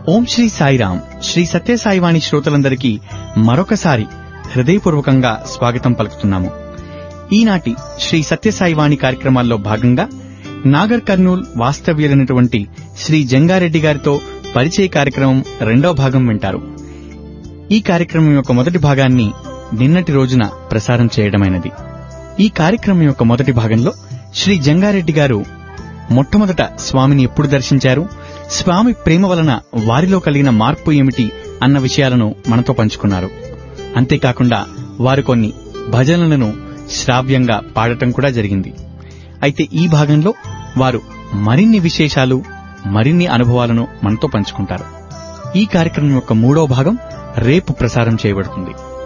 ఓం శ్రీ సాయిరాం శ్రీ సత్యసాయివాణి శ్రోతలందరికీ మరొకసారి హృదయపూర్వకంగా స్వాగతం పలుకుతున్నాము ఈనాటి శ్రీ సత్యసాయివాణి కార్యక్రమాల్లో భాగంగా నాగర్ కర్నూల్ వాస్తవ్యులైనటువంటి శ్రీ జంగారెడ్డి గారితో పరిచయ కార్యక్రమం రెండవ భాగం వింటారు ఈ కార్యక్రమం యొక్క మొదటి భాగాన్ని నిన్నటి రోజున ప్రసారం చేయడమైనది ఈ కార్యక్రమం యొక్క మొదటి భాగంలో శ్రీ జంగారెడ్డి గారు మొట్టమొదట స్వామిని ఎప్పుడు దర్శించారు స్వామి ప్రేమ వలన వారిలో కలిగిన మార్పు ఏమిటి అన్న విషయాలను మనతో పంచుకున్నారు అంతేకాకుండా వారు కొన్ని భజనలను శ్రావ్యంగా పాడటం కూడా జరిగింది అయితే ఈ భాగంలో వారు మరిన్ని విశేషాలు మరిన్ని అనుభవాలను మనతో పంచుకుంటారు ఈ కార్యక్రమం యొక్క మూడో భాగం రేపు ప్రసారం చేయబడుతుంది